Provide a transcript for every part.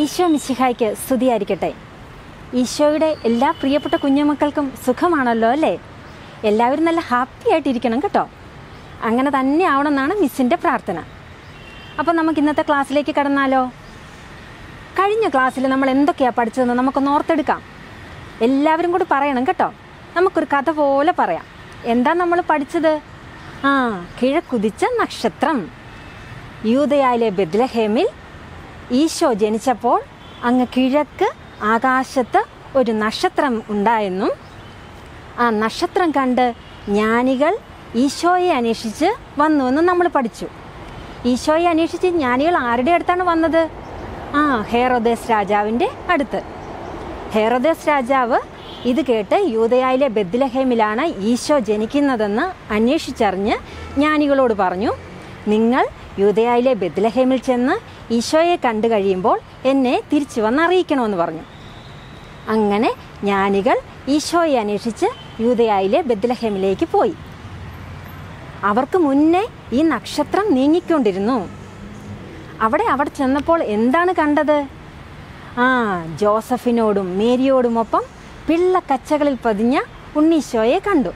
ഈശോ മിശിഹായ്ക്ക് സ്തുതിയായിരിക്കട്ടെ ഈശോയുടെ എല്ലാ പ്രിയപ്പെട്ട കുഞ്ഞുമക്കൾക്കും സുഖമാണല്ലോ അല്ലേ എല്ലാവരും നല്ല ഹാപ്പി ആയിട്ടിരിക്കണം കേട്ടോ അങ്ങനെ തന്നെ ആവണമെന്നാണ് മിസ്സിൻ്റെ പ്രാർത്ഥന അപ്പോൾ നമുക്ക് ഇന്നത്തെ ക്ലാസ്സിലേക്ക് കടന്നാലോ കഴിഞ്ഞ ക്ലാസ്സിൽ നമ്മൾ എന്തൊക്കെയാണ് പഠിച്ചതെന്ന് നമുക്കൊന്ന് ഓർത്തെടുക്കാം എല്ലാവരും കൂടി പറയണം കേട്ടോ നമുക്കൊരു കഥ പോലെ പറയാം എന്താ നമ്മൾ പഠിച്ചത് ആ കിഴക്കുതിച്ച നക്ഷത്രം യൂതയായിലെ ബെദ്ലഹേമിൽ ഈശോ ജനിച്ചപ്പോൾ അങ്ങ് കിഴക്ക് ആകാശത്ത് ഒരു നക്ഷത്രം ഉണ്ടായെന്നും ആ നക്ഷത്രം കണ്ട് ജ്ഞാനികൾ ഈശോയെ അന്വേഷിച്ച് വന്നുവെന്നും നമ്മൾ പഠിച്ചു ഈശോയെ അന്വേഷിച്ച് ജ്ഞാനികൾ ആരുടെ അടുത്താണ് വന്നത് ആ ഹേറോദേസ് രാജാവിൻ്റെ അടുത്ത് ഹേറോദേസ് രാജാവ് ഇത് കേട്ട് യൂതയായിലെ ബെദ്ലഹേമിലാണ് ഈശോ ജനിക്കുന്നതെന്ന് അന്വേഷിച്ചറിഞ്ഞ് ജ്ഞാനികളോട് പറഞ്ഞു നിങ്ങൾ യൂതയായിലെ ബെദ്ലഹേമിൽ ചെന്ന് ഈശോയെ കണ്ടു കഴിയുമ്പോൾ എന്നെ തിരിച്ചു വന്ന് അറിയിക്കണമെന്ന് പറഞ്ഞു അങ്ങനെ ജ്ഞാനികൾ ഈശോയെ അന്വേഷിച്ച് യൂതയായിലെ ബെദ്ലഹേമിലേക്ക് പോയി അവർക്ക് മുന്നേ ഈ നക്ഷത്രം നീങ്ങിക്കൊണ്ടിരുന്നു അവിടെ അവിടെ ചെന്നപ്പോൾ എന്താണ് കണ്ടത് ആ ജോസഫിനോടും മേരിയോടുമൊപ്പം പിള്ളക്കച്ചകളിൽ പതിഞ്ഞ ഉണ്ണീശോയെ കണ്ടു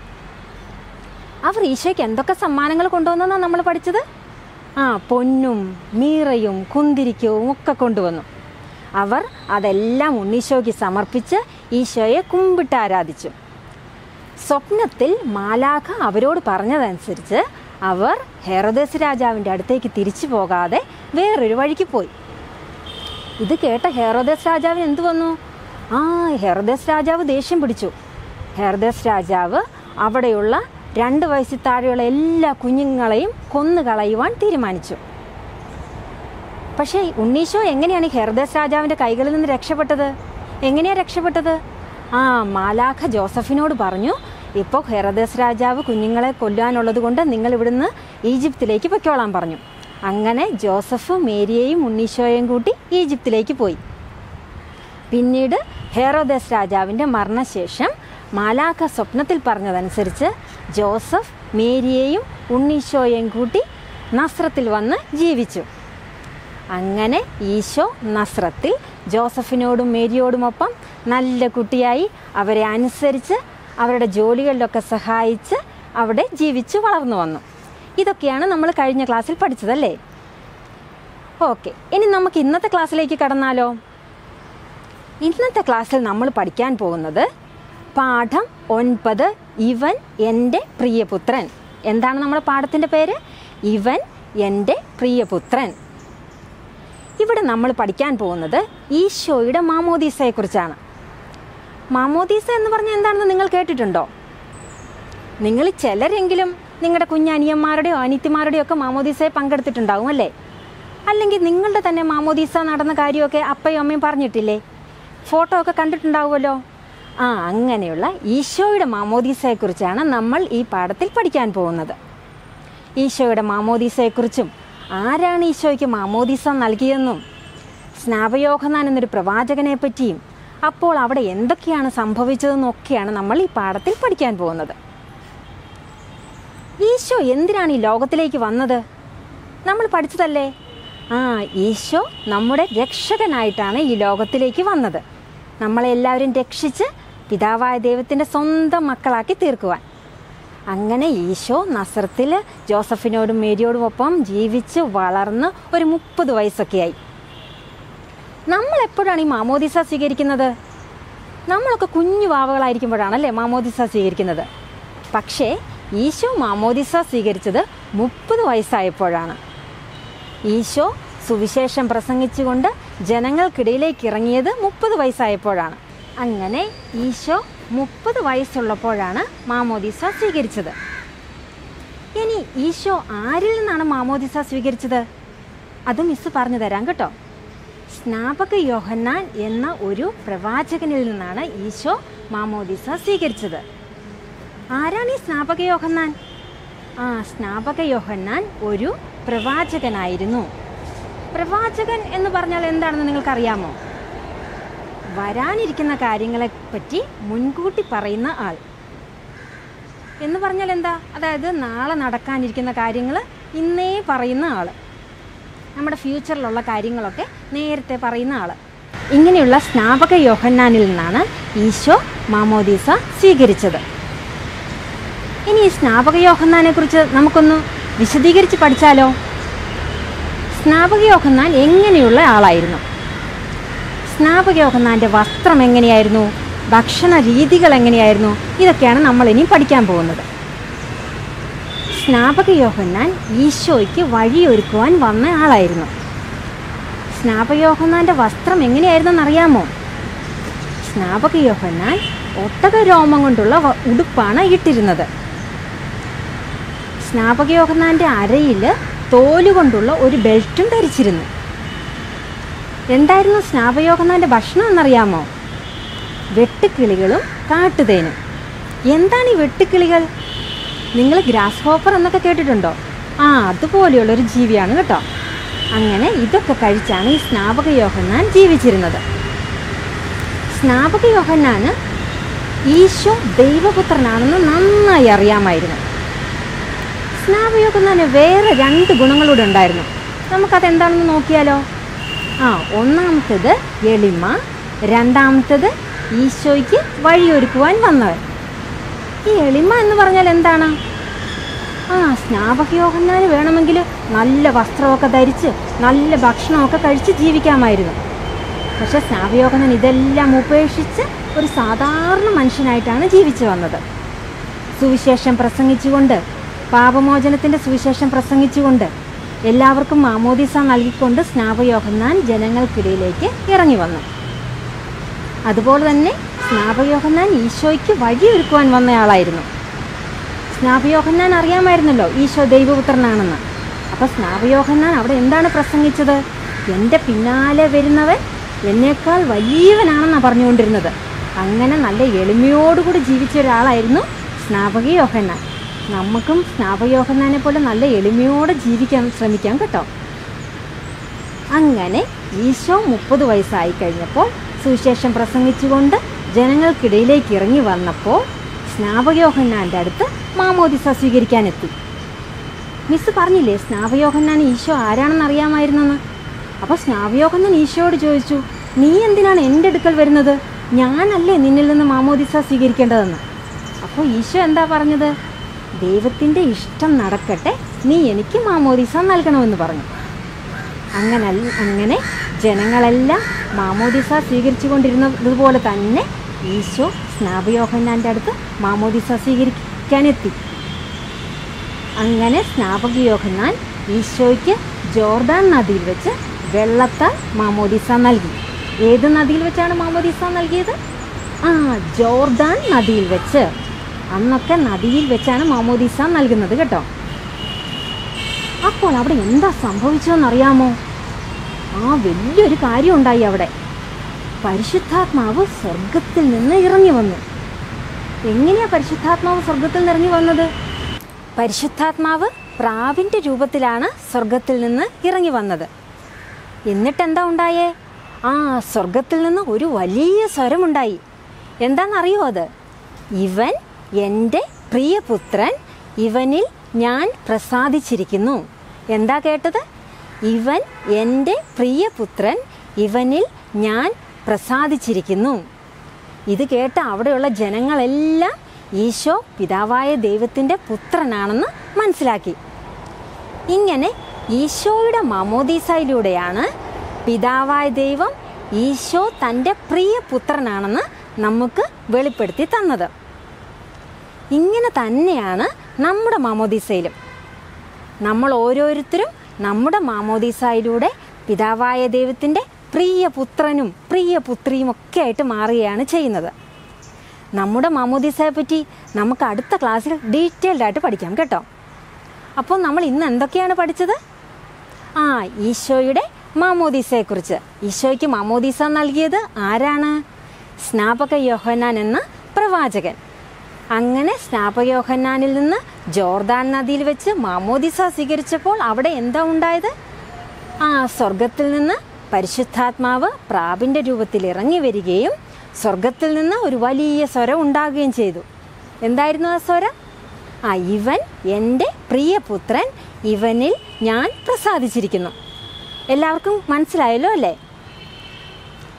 അവർ ഈശോയ്ക്ക് എന്തൊക്കെ സമ്മാനങ്ങൾ കൊണ്ടുവന്നെന്നാണ് നമ്മൾ പഠിച്ചത് ആ പൊന്നും മീറയും കുന്തിരിക്കവും ഒക്കെ കൊണ്ടുവന്നു അവർ അതെല്ലാം ഉണ്ണീശോയ്ക്ക് സമർപ്പിച്ച് ഈശോയെ കുമ്പിട്ട് ആരാധിച്ചു സ്വപ്നത്തിൽ മാലാഖ അവരോട് പറഞ്ഞതനുസരിച്ച് അവർ ഹെറോദേസ് രാജാവിൻ്റെ അടുത്തേക്ക് തിരിച്ചു പോകാതെ വേറൊരു വഴിക്ക് പോയി ഇത് കേട്ട ഹെറോദേസ് രാജാവിന് എന്തു വന്നു ആ ഹെറോദേസ് രാജാവ് ദേഷ്യം പിടിച്ചു ഹെറോദേസ് രാജാവ് അവിടെയുള്ള രണ്ട് വയസ്സിൽ താഴെയുള്ള എല്ലാ കുഞ്ഞുങ്ങളെയും കൊന്നുകളയുവാൻ തീരുമാനിച്ചു പക്ഷേ ഉണ്ണീശോ എങ്ങനെയാണ് ഈ ഹെർദസ് രാജാവിൻ്റെ കൈകളിൽ നിന്ന് രക്ഷപ്പെട്ടത് എങ്ങനെയാണ് രക്ഷപ്പെട്ടത് ആ മാലാഖ ജോസഫിനോട് പറഞ്ഞു ഇപ്പോൾ ഹെറദസ് രാജാവ് കുഞ്ഞുങ്ങളെ കൊല്ലാനുള്ളത് കൊണ്ട് നിങ്ങൾ ഇവിടുന്ന് ഈജിപ്തിലേക്ക് പൊയ്ക്കോളാൻ പറഞ്ഞു അങ്ങനെ ജോസഫ് മേരിയെയും ഉണ്ണീശോയെയും കൂട്ടി ഈജിപ്തിലേക്ക് പോയി പിന്നീട് ഹെറോദസ് രാജാവിൻ്റെ മരണശേഷം മാലാഖ സ്വപ്നത്തിൽ പറഞ്ഞതനുസരിച്ച് ജോസഫ് മേരിയെയും ഉണ്ണീശോയെയും കൂട്ടി നസ്രത്തിൽ വന്ന് ജീവിച്ചു അങ്ങനെ ഈശോ നസ്രത്തിൽ ജോസഫിനോടും മേരിയോടുമൊപ്പം നല്ല കുട്ടിയായി അവരെ അനുസരിച്ച് അവരുടെ ജോലികളിലൊക്കെ സഹായിച്ച് അവിടെ ജീവിച്ചു വളർന്നു വന്നു ഇതൊക്കെയാണ് നമ്മൾ കഴിഞ്ഞ ക്ലാസ്സിൽ പഠിച്ചതല്ലേ ഓക്കെ ഇനി നമുക്ക് ഇന്നത്തെ ക്ലാസ്സിലേക്ക് കടന്നാലോ ഇന്നത്തെ ക്ലാസ്സിൽ നമ്മൾ പഠിക്കാൻ പോകുന്നത് പാഠം ഒൻപത് ഇവൻ എൻ്റെ പ്രിയപുത്രൻ എന്താണ് നമ്മുടെ പാഠത്തിൻ്റെ പേര് ഇവൻ എൻ്റെ പ്രിയപുത്രൻ ഇവിടെ നമ്മൾ പഠിക്കാൻ പോകുന്നത് ഈശോയുടെ മാമോദീസയെക്കുറിച്ചാണ് മാമോദീസ എന്ന് പറഞ്ഞാൽ എന്താണെന്ന് നിങ്ങൾ കേട്ടിട്ടുണ്ടോ നിങ്ങൾ ചിലരെങ്കിലും നിങ്ങളുടെ കുഞ്ഞനിയന്മാരുടെയോ അനിത്യമാരുടെയോ ഒക്കെ മാമോദീസയെ പങ്കെടുത്തിട്ടുണ്ടാവും അല്ലേ അല്ലെങ്കിൽ നിങ്ങളുടെ തന്നെ മാമോദീസ നടന്ന കാര്യമൊക്കെ അപ്പയും അമ്മയും പറഞ്ഞിട്ടില്ലേ ഫോട്ടോ ഒക്കെ കണ്ടിട്ടുണ്ടാവുമല്ലോ ആ അങ്ങനെയുള്ള ഈശോയുടെ മാമോദീസയെക്കുറിച്ചാണ് നമ്മൾ ഈ പാഠത്തിൽ പഠിക്കാൻ പോകുന്നത് ഈശോയുടെ മാമോദീസയെക്കുറിച്ചും ആരാണ് ഈശോയ്ക്ക് മാമോദീസ നൽകിയെന്നും സ്നാപയോഹനാൻ എന്നൊരു പ്രവാചകനെ പറ്റിയും അപ്പോൾ അവിടെ എന്തൊക്കെയാണ് സംഭവിച്ചതെന്നൊക്കെയാണ് നമ്മൾ ഈ പാഠത്തിൽ പഠിക്കാൻ പോകുന്നത് ഈശോ എന്തിനാണ് ഈ ലോകത്തിലേക്ക് വന്നത് നമ്മൾ പഠിച്ചതല്ലേ ആ ഈശോ നമ്മുടെ രക്ഷകനായിട്ടാണ് ഈ ലോകത്തിലേക്ക് വന്നത് നമ്മളെല്ലാവരും രക്ഷിച്ച് പിതാവായ ദൈവത്തിൻ്റെ സ്വന്തം മക്കളാക്കി തീർക്കുവാൻ അങ്ങനെ ഈശോ നസ്രത്തിൽ ജോസഫിനോടും മേരിയോടും ഒപ്പം ജീവിച്ച് വളർന്ന് ഒരു മുപ്പത് വയസ്സൊക്കെയായി നമ്മൾ എപ്പോഴാണ് ഈ മാമോദിസ സ്വീകരിക്കുന്നത് നമ്മളൊക്കെ കുഞ്ഞു വാവകളായിരിക്കുമ്പോഴാണല്ലേ മാമോദിസ സ്വീകരിക്കുന്നത് പക്ഷേ ഈശോ മാമോദിസ സ്വീകരിച്ചത് മുപ്പത് വയസ്സായപ്പോഴാണ് ഈശോ സുവിശേഷം പ്രസംഗിച്ചുകൊണ്ട് ജനങ്ങൾക്കിടയിലേക്ക് ഇറങ്ങിയത് മുപ്പത് വയസ്സായപ്പോഴാണ് അങ്ങനെ ഈശോ മുപ്പത് വയസ്സുള്ളപ്പോഴാണ് മാമോദിസ സ്വീകരിച്ചത് ഇനി ഈശോ ആരിൽ നിന്നാണ് മാമോദിസ സ്വീകരിച്ചത് അത് മിസ് പറഞ്ഞു തരാം കേട്ടോ സ്നാപക യോഹന്നാൻ എന്ന ഒരു പ്രവാചകനിൽ നിന്നാണ് ഈശോ മാമോദിസ സ്വീകരിച്ചത് ആരാണ് ഈ സ്നാപക യോഹന്നാൻ ആ സ്നാപക യോഹന്നാൻ ഒരു പ്രവാചകനായിരുന്നു പ്രവാചകൻ എന്ന് പറഞ്ഞാൽ എന്താണെന്ന് നിങ്ങൾക്കറിയാമോ വരാനിരിക്കുന്ന കാര്യങ്ങളെ പറ്റി മുൻകൂട്ടി പറയുന്ന ആൾ എന്ന് പറഞ്ഞാൽ എന്താ അതായത് നാളെ നടക്കാനിരിക്കുന്ന കാര്യങ്ങൾ ഇന്നേ പറയുന്ന ആൾ നമ്മുടെ ഫ്യൂച്ചറിലുള്ള കാര്യങ്ങളൊക്കെ നേരത്തെ പറയുന്ന ആൾ ഇങ്ങനെയുള്ള സ്നാപക യോഹന്നാനിൽ നിന്നാണ് ഈശോ മാമോദീസ സ്വീകരിച്ചത് ഇനി ഈ സ്നാപക യോഹന്നാനെ കുറിച്ച് നമുക്കൊന്ന് വിശദീകരിച്ച് പഠിച്ചാലോ സ്നാപക യോഹന്നാൻ എങ്ങനെയുള്ള ആളായിരുന്നു സ്നാപക യോഹന്നാൻ്റെ വസ്ത്രം എങ്ങനെയായിരുന്നു ഭക്ഷണ രീതികൾ എങ്ങനെയായിരുന്നു ഇതൊക്കെയാണ് നമ്മൾ ഇനി പഠിക്കാൻ പോകുന്നത് സ്നാപക യോഹന്നാൻ ഈശോയ്ക്ക് വഴിയൊരുക്കുവാൻ വന്ന ആളായിരുന്നു സ്നാപക യോഹന്നാൻ്റെ വസ്ത്രം എങ്ങനെയായിരുന്നെന്ന് അറിയാമോ സ്നാപക യോഹന്നാൻ ഒട്ടക രോമം കൊണ്ടുള്ള വ- ഉടുപ്പാണ് ഇട്ടിരുന്നത് സ്നാപക യോഹന്നാൻ്റെ അരയിൽ തോലുകൊണ്ടുള്ള ഒരു ബെൽറ്റും ധരിച്ചിരുന്നു എന്തായിരുന്നു സ്നാപയോഹന്നാൻ്റെ ഭക്ഷണം എന്നറിയാമോ വെട്ടുക്കിളികളും കാട്ടുതേനും എന്താണ് ഈ വെട്ടുക്കിളികൾ നിങ്ങൾ ഗ്രാസ് ഹോപ്പർ എന്നൊക്കെ കേട്ടിട്ടുണ്ടോ ആ അതുപോലെയുള്ളൊരു ജീവിയാണ് കേട്ടോ അങ്ങനെ ഇതൊക്കെ കഴിച്ചാണ് ഈ സ്നാപക യോഹന്നാൻ ജീവിച്ചിരുന്നത് സ്നാപക യോഹന്നാന് ഈശോ ദൈവപുത്രനാണെന്ന് നന്നായി അറിയാമായിരുന്നു സ്നാപയോഹന്നാന് വേറെ രണ്ട് ഗുണങ്ങളൂടെ ഉണ്ടായിരുന്നു നമുക്കതെന്താണെന്ന് നോക്കിയാലോ ആ ഒന്നാമത്തേത് എളിമ രണ്ടാമത്തേത് ഈശോയ്ക്ക് വഴിയൊരുക്കുവാൻ വന്നവൻ ഈ എളിമ എന്ന് പറഞ്ഞാൽ എന്താണ് ആ സ്നാപകയോഹന്നാന് വേണമെങ്കിൽ നല്ല വസ്ത്രമൊക്കെ ധരിച്ച് നല്ല ഭക്ഷണമൊക്കെ കഴിച്ച് ജീവിക്കാമായിരുന്നു പക്ഷെ സ്നാപയോഹനൻ ഇതെല്ലാം ഉപേക്ഷിച്ച് ഒരു സാധാരണ മനുഷ്യനായിട്ടാണ് ജീവിച്ചു വന്നത് സുവിശേഷം പ്രസംഗിച്ചുകൊണ്ട് പാപമോചനത്തിൻ്റെ സുവിശേഷം പ്രസംഗിച്ചുകൊണ്ട് എല്ലാവർക്കും മാമോദിസ നൽകിക്കൊണ്ട് സ്നാപയോഹന്നാൻ ജനങ്ങൾക്കിടയിലേക്ക് ഇറങ്ങി വന്നു അതുപോലെ തന്നെ സ്നാപയോഹന്നാൻ ഈശോയ്ക്ക് വഴിയൊരുക്കുവാൻ വന്നയാളായിരുന്നു സ്നാപയോഹന്നാൻ അറിയാമായിരുന്നല്ലോ ഈശോ ദൈവപുത്രനാണെന്ന് അപ്പോൾ സ്നാപയോഹന്നാൻ അവിടെ എന്താണ് പ്രസംഗിച്ചത് എൻ്റെ പിന്നാലെ വരുന്നവൻ എന്നേക്കാൾ വലിയവനാണെന്നാണ് പറഞ്ഞുകൊണ്ടിരുന്നത് അങ്ങനെ നല്ല എളിമയോടുകൂടി ജീവിച്ച ഒരാളായിരുന്നു സ്നാപക യോഹന്നാൻ നമുക്കും സ്നാപയോഹന്നാനെ പോലെ നല്ല എളിമയോടെ ജീവിക്കാൻ ശ്രമിക്കാം കേട്ടോ അങ്ങനെ ഈശോ മുപ്പത് വയസ്സായി കഴിഞ്ഞപ്പോൾ സുവിശേഷം പ്രസംഗിച്ചുകൊണ്ട് ജനങ്ങൾക്കിടയിലേക്ക് ഇറങ്ങി വന്നപ്പോൾ സ്നാപകയോഹന്നാൻ്റെ അടുത്ത് മാമോദിസ സ്വീകരിക്കാനെത്തി മിസ് പറഞ്ഞില്ലേ സ്നാപയോഹന്നാൻ ഈശോ ആരാണെന്ന് അറിയാമായിരുന്നെന്ന് അപ്പോൾ സ്നാപയോഹന്നാൻ ഈശോയോട് ചോദിച്ചു നീ എന്തിനാണ് എൻ്റെ അടുക്കൽ വരുന്നത് ഞാനല്ലേ നിന്നിൽ നിന്ന് മാമോദിസ സ്വീകരിക്കേണ്ടതെന്ന് അപ്പോൾ ഈശോ എന്താ പറഞ്ഞത് ദൈവത്തിൻ്റെ ഇഷ്ടം നടക്കട്ടെ നീ എനിക്ക് മാമോദിസ നൽകണമെന്ന് പറഞ്ഞു അങ്ങനെ അങ്ങനെ ജനങ്ങളെല്ലാം മാമോദിസ സ്വീകരിച്ചു കൊണ്ടിരുന്നതുപോലെ തന്നെ ഈശോ സ്നാപയോഹന്നാൻ്റെ അടുത്ത് മാമോദിസ സ്വീകരിക്കാനെത്തി അങ്ങനെ സ്നാപക യോഹന്നാൻ ഈശോയ്ക്ക് ജോർദാൻ നദിയിൽ വെച്ച് വെള്ളത്താൽ മാമോദിസ നൽകി ഏത് നദിയിൽ വെച്ചാണ് മാമോദിസ നൽകിയത് ആ ജോർദാൻ നദിയിൽ വെച്ച് അന്നൊക്കെ നദിയിൽ വെച്ചാണ് മാമോദിസ നൽകുന്നത് കേട്ടോ അപ്പോൾ അവിടെ എന്താ സംഭവിച്ചതെന്നറിയാമോ ആ വലിയൊരു കാര്യം ഉണ്ടായി അവിടെ പരിശുദ്ധാത്മാവ് സ്വർഗത്തിൽ നിന്ന് ഇറങ്ങി വന്നു എങ്ങനെയാ പരിശുദ്ധാത്മാവ് സ്വർഗത്തിൽ നിന്ന് ഇറങ്ങി വന്നത് പരിശുദ്ധാത്മാവ് പ്രാവിൻ്റെ രൂപത്തിലാണ് സ്വർഗത്തിൽ നിന്ന് ഇറങ്ങി വന്നത് എന്നിട്ട് എന്താ ഉണ്ടായേ ആ സ്വർഗത്തിൽ നിന്ന് ഒരു വലിയ സ്വരമുണ്ടായി എന്താണെന്നറിയോ അത് ഇവൻ എൻ്റെ പ്രിയപുത്രൻ ഇവനിൽ ഞാൻ പ്രസാദിച്ചിരിക്കുന്നു എന്താ കേട്ടത് ഇവൻ എൻ്റെ പ്രിയപുത്രൻ ഇവനിൽ ഞാൻ പ്രസാദിച്ചിരിക്കുന്നു ഇത് കേട്ട് അവിടെയുള്ള ജനങ്ങളെല്ലാം ഈശോ പിതാവായ ദൈവത്തിൻ്റെ പുത്രനാണെന്ന് മനസ്സിലാക്കി ഇങ്ങനെ ഈശോയുടെ മാമോദീസയിലൂടെയാണ് പിതാവായ ദൈവം ഈശോ തൻ്റെ പ്രിയ പുത്രനാണെന്ന് നമുക്ക് വെളിപ്പെടുത്തി തന്നത് ഇങ്ങനെ തന്നെയാണ് നമ്മുടെ മാമോദീസയിലും നമ്മൾ ഓരോരുത്തരും നമ്മുടെ മാമോദീസായിലൂടെ പിതാവായ ദൈവത്തിൻ്റെ പ്രിയ പുത്രനും പ്രിയ പുത്രിയും ഒക്കെ ആയിട്ട് മാറുകയാണ് ചെയ്യുന്നത് നമ്മുടെ മാമോദീസയെ പറ്റി നമുക്ക് അടുത്ത ക്ലാസ്സിൽ ഡീറ്റെയിൽഡ് ആയിട്ട് പഠിക്കാം കേട്ടോ അപ്പോൾ നമ്മൾ ഇന്ന് എന്തൊക്കെയാണ് പഠിച്ചത് ആ ഈശോയുടെ മാമോദീസയെക്കുറിച്ച് ഈശോയ്ക്ക് മാമോദീസ നൽകിയത് ആരാണ് സ്നാപക യോഹന്നാൻ എന്ന പ്രവാചകൻ അങ്ങനെ സ്നാപക യോഹന്നാനിൽ നിന്ന് ജോർദാൻ നദിയിൽ വെച്ച് മാമോദിസ സ്വീകരിച്ചപ്പോൾ അവിടെ എന്താ ഉണ്ടായത് ആ സ്വർഗത്തിൽ നിന്ന് പരിശുദ്ധാത്മാവ് പ്രാപിൻ്റെ രൂപത്തിൽ ഇറങ്ങി വരികയും സ്വർഗത്തിൽ നിന്ന് ഒരു വലിയ സ്വരം ഉണ്ടാകുകയും ചെയ്തു എന്തായിരുന്നു ആ സ്വരം ആ ഇവൻ എൻ്റെ പ്രിയപുത്രൻ ഇവനിൽ ഞാൻ പ്രസാദിച്ചിരിക്കുന്നു എല്ലാവർക്കും മനസ്സിലായല്ലോ അല്ലേ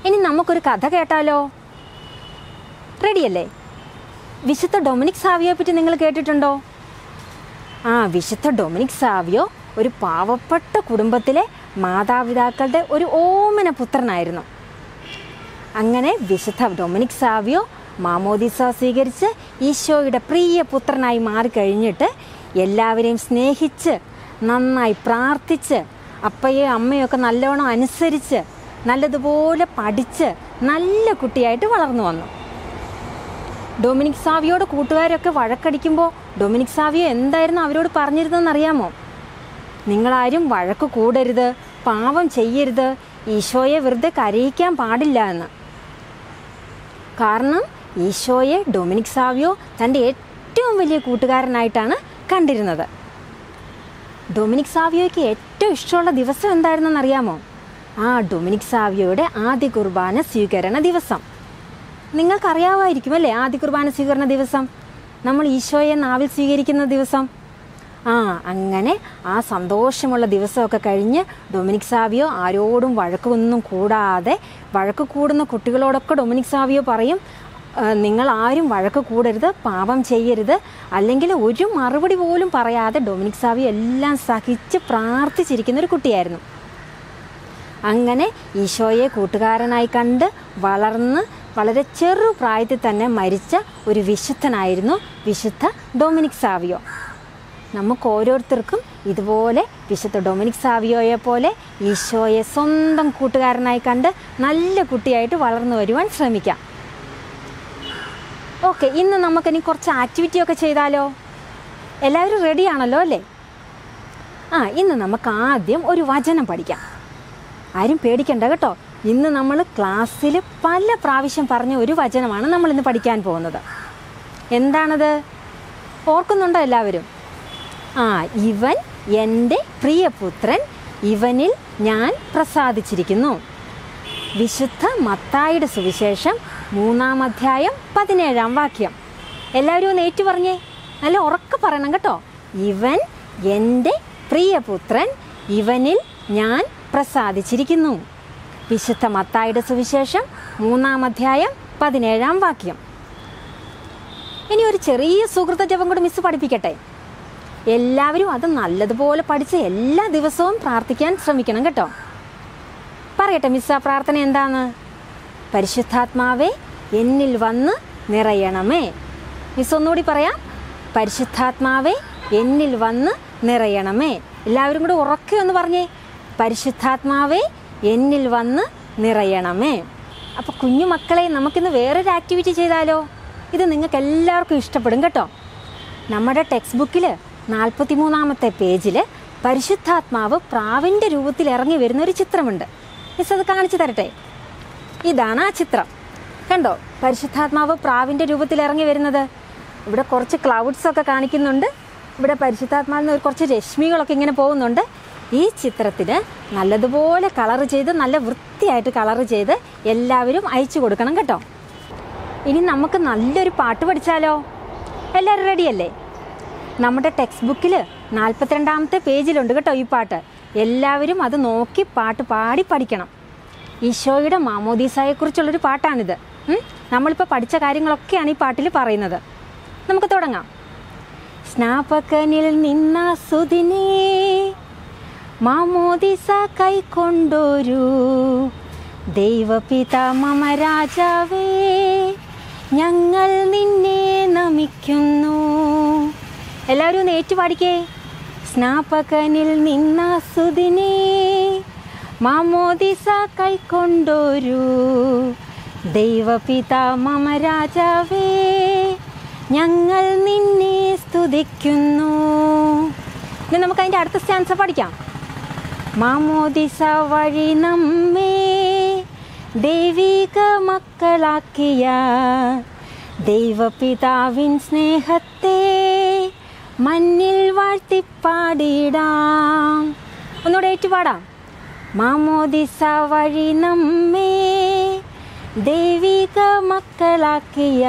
ഇനി നമുക്കൊരു കഥ കേട്ടാലോ റെഡിയല്ലേ വിശുദ്ധ ഡൊമിനിക് സാവിയോയെ പറ്റി നിങ്ങൾ കേട്ടിട്ടുണ്ടോ ആ വിശുദ്ധ ഡൊമിനിക് സാവിയോ ഒരു പാവപ്പെട്ട കുടുംബത്തിലെ മാതാപിതാക്കളുടെ ഒരു ഓമന പുത്രനായിരുന്നു അങ്ങനെ വിശുദ്ധ ഡൊമിനിക് സാവിയോ മാമോദിസ സ്വീകരിച്ച് ഈശോയുടെ പ്രിയ പുത്രനായി മാറിക്കഴിഞ്ഞിട്ട് എല്ലാവരെയും സ്നേഹിച്ച് നന്നായി പ്രാർത്ഥിച്ച് അപ്പയും അമ്മയും ഒക്കെ നല്ലോണം അനുസരിച്ച് നല്ലതുപോലെ പഠിച്ച് നല്ല കുട്ടിയായിട്ട് വളർന്നു വന്നു ഡൊമിനിക് സാവിയോട് കൂട്ടുകാരൊക്കെ വഴക്കടിക്കുമ്പോൾ ഡൊമിനിക് സാവിയോ എന്തായിരുന്നു അവരോട് പറഞ്ഞിരുന്നതെന്ന് അറിയാമോ നിങ്ങളാരും വഴക്ക് കൂടരുത് പാവം ചെയ്യരുത് ഈശോയെ വെറുതെ കരയിക്കാൻ പാടില്ല എന്ന് കാരണം ഈശോയെ ഡൊമിനിക് സാവിയോ തൻ്റെ ഏറ്റവും വലിയ കൂട്ടുകാരനായിട്ടാണ് കണ്ടിരുന്നത് ഡൊമിനിക് സാവിയോയ്ക്ക് ഏറ്റവും ഇഷ്ടമുള്ള ദിവസം എന്തായിരുന്നെന്ന് അറിയാമോ ആ ഡൊമിനിക് സാവിയോയുടെ ആദ്യ കുർബാന സ്വീകരണ ദിവസം നിങ്ങൾക്കറിയാമായിരിക്കും അല്ലേ ആദ്യ കുർബാന സ്വീകരണ ദിവസം നമ്മൾ ഈശോയെ നാവിൽ സ്വീകരിക്കുന്ന ദിവസം ആ അങ്ങനെ ആ സന്തോഷമുള്ള ദിവസമൊക്കെ കഴിഞ്ഞ് ഡൊമിനിക് സാവിയോ ആരോടും വഴക്കൊന്നും കൂടാതെ വഴക്ക് കൂടുന്ന കുട്ടികളോടൊക്കെ ഡൊമിനിക് സാവിയോ പറയും "ആ, നിങ്ങൾ ആരും വഴക്ക് കൂടരുത് പാപം ചെയ്യരുത് അല്ലെങ്കിൽ ഒരു മറുപടി പോലും പറയാതെ ഡൊമിനിക് സാവിയോ എല്ലാം സഹിച്ച് പ്രാർത്ഥിച്ചിരിക്കുന്ന ഒരു കുട്ടിയായിരുന്നു അങ്ങനെ ഈശോയെ കൂട്ടുകാരനായി കണ്ട് വളർന്ന് വളരെ ചെറു പ്രായത്തിൽ തന്നെ മരിച്ച ഒരു വിശുദ്ധനായിരുന്നു വിശുദ്ധ ഡൊമിനിക് സാവിയോ നമുക്ക് ഓരോരുത്തർക്കും ഇതുപോലെ വിശുദ്ധ ഡൊമിനിക് സാവിയോയെ പോലെ ഈശോയെ സ്വന്തം കൂട്ടുകാരനായി കണ്ട് നല്ല കുട്ടിയായിട്ട് വളർന്നു വരുവാൻ ശ്രമിക്കാം ഓക്കെ ഇന്ന് നമുക്കിനി കുറച്ച് ആക്ടിവിറ്റി ഒക്കെ ചെയ്താലോ എല്ലാവരും റെഡിയാണല്ലോ അല്ലേ ആ ഇന്ന് നമുക്ക് ആദ്യം ഒരു വചനം പഠിക്കാം ആരും പേടിക്കണ്ട കേട്ടോ ഇന്ന് നമ്മൾ ക്ലാസ്സിൽ പല പ്രാവശ്യം പറഞ്ഞ ഒരു വചനമാണ് നമ്മൾ ഇന്ന് പഠിക്കാൻ പോകുന്നത് എന്താണത് ഓർക്കുന്നുണ്ടോ എല്ലാവരും ആ ഇവൻ എൻ്റെ പ്രിയപുത്രൻ ഇവനിൽ ഞാൻ പ്രസാദിച്ചിരിക്കുന്നു വിശുദ്ധ മത്തായിയുടെ സുവിശേഷം മൂന്നാം അധ്യായം പതിനേഴാം വാക്യം എല്ലാവരും ഒന്ന് ഏറ്റു പറഞ്ഞേ നല്ല ഉറക്കെ പറയണം കേട്ടോ ഇവൻ എൻ്റെ പ്രിയപുത്രൻ ഇവനിൽ ഞാൻ പ്രസാദിച്ചിരിക്കുന്നു വിശുദ്ധ മത്തായിയുടെ സുവിശേഷം മൂന്നാം അധ്യായം പതിനേഴാം വാക്യം ഇനി ഒരു ചെറിയ സുഹൃത്ത ജപം കൂടി മിസ് പഠിപ്പിക്കട്ടെ എല്ലാവരും അത് നല്ലതുപോലെ പഠിച്ച് എല്ലാ ദിവസവും പ്രാർത്ഥിക്കാൻ ശ്രമിക്കണം കേട്ടോ പറയട്ടെ മിസ് ആ പ്രാർത്ഥന എന്താണ് പരിശുദ്ധാത്മാവേ എന്നിൽ വന്ന് നിറയണമേ മിസ് ഒന്നുകൂടി പറയാം പരിശുദ്ധാത്മാവേ എന്നിൽ വന്ന് നിറയണമേ എല്ലാവരും കൂടി ഉറക്കെ ഒന്ന് പറഞ്ഞേ പരിശുദ്ധാത്മാവേ എന്നിൽ വന്ന് നിറയണമേ അപ്പോൾ കുഞ്ഞു മക്കളെ നമുക്കിന്ന് വേറൊരു ആക്ടിവിറ്റി ചെയ്താലോ ഇത് നിങ്ങൾക്ക് എല്ലാവർക്കും ഇഷ്ടപ്പെടും കേട്ടോ നമ്മുടെ ടെക്സ്റ്റ് ബുക്കിൽ നാൽപ്പത്തി മൂന്നാമത്തെ പേജിൽ പരിശുദ്ധാത്മാവ് പ്രാവിൻ്റെ രൂപത്തിൽ ഇറങ്ങി വരുന്ന ഒരു ചിത്രമുണ്ട് മിസ് അത് കാണിച്ചു തരട്ടെ ഇതാണ് ആ ചിത്രം കണ്ടോ പരിശുദ്ധാത്മാവ് പ്രാവിൻ്റെ രൂപത്തിൽ ഇറങ്ങി വരുന്നത് ഇവിടെ കുറച്ച് ക്ലൗഡ്സ് ഒക്കെ കാണിക്കുന്നുണ്ട് ഇവിടെ പരിശുദ്ധാത്മാവിൽ നിന്ന് കുറച്ച് രശ്മികളൊക്കെ ഇങ്ങനെ പോകുന്നുണ്ട് ഈ ചിത്രത്തിന് നല്ലതുപോലെ കളർ ചെയ്ത് നല്ല വൃത്തിയായിട്ട് കളർ ചെയ്ത് എല്ലാവരും അയച്ചു കൊടുക്കണം കേട്ടോ ഇനി നമുക്ക് നല്ലൊരു പാട്ട് പഠിച്ചാലോ എല്ലാവരും റെഡിയല്ലേ നമ്മുടെ ടെക്സ്റ്റ് ബുക്കിൽ നാൽപ്പത്തിരണ്ടാമത്തെ പേജിലുണ്ട് കേട്ടോ ഈ പാട്ട് എല്ലാവരും അത് നോക്കി പാട്ട് പാടി പഠിക്കണം ഈശോയുടെ മാമോദീസായെക്കുറിച്ചുള്ളൊരു പാട്ടാണിത് ഉം? നമ്മളിപ്പോൾ പഠിച്ച കാര്യങ്ങളൊക്കെയാണ് ഈ പാട്ടിൽ പറയുന്നത് നമുക്ക് തുടങ്ങാം സ്നാപകനിൽ നിന്ന സുദിനേ മാമോദിസ കൈക്കൊണ്ടൊരു ദൈവപിത മമ രാജാവേ ഞങ്ങൾ നിന്നെ നമിക്കുന്നു എല്ലാവരും ഒന്ന് ഏറ്റുപാടിക്കേ സ്നാപകനിൽ നിന്ന സുദിനേ മാമോദിസ കൈക്കൊണ്ടൊരു ദൈവപിത മമ രാജാവേ ഞങ്ങൾ നിന്നെ സ്തുതിക്കുന്നു ഇനി നമുക്ക് അതിൻ്റെ അടുത്ത സ്റ്റാൻസ് പഠിക്കാം മാമോദിസ വഴി നമ്മെ ദൈവിക മക്കളാക്കിയ ദൈവപിതാവിൻ സ്നേഹത്തെ മണ്ണിൽ വാഴ്ത്തിപ്പാടിടാം ഒന്നുകൂടെ ഏറ്റുപാടാം മാമോദിസ വഴി നമ്മെ ദൈവിക മക്കളാക്കിയ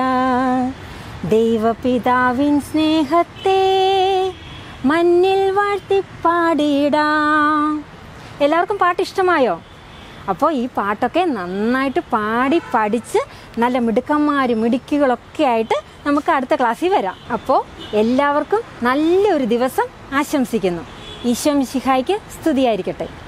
ദൈവപിതാവിൻ സ്നേഹത്തെ മണ്ണിൽ വാഴ്ത്തിപ്പാടിടാം എല്ലാവർക്കും പാട്ട് ഇഷ്ടമായോ അപ്പോൾ ഈ പാട്ടൊക്കെ നന്നായിട്ട് പാടി പഠിച്ച് നല്ല മിടുക്കന്മാരും മിടുക്കികളൊക്കെ ആയിട്ട് നമുക്ക് അടുത്ത ക്ലാസ്സിൽ വരാം അപ്പോൾ എല്ലാവർക്കും നല്ലൊരു ദിവസം ആശംസിക്കുന്നു ഈശോ മിശിഹായ്ക്ക് സ്തുതിയായിരിക്കട്ടെ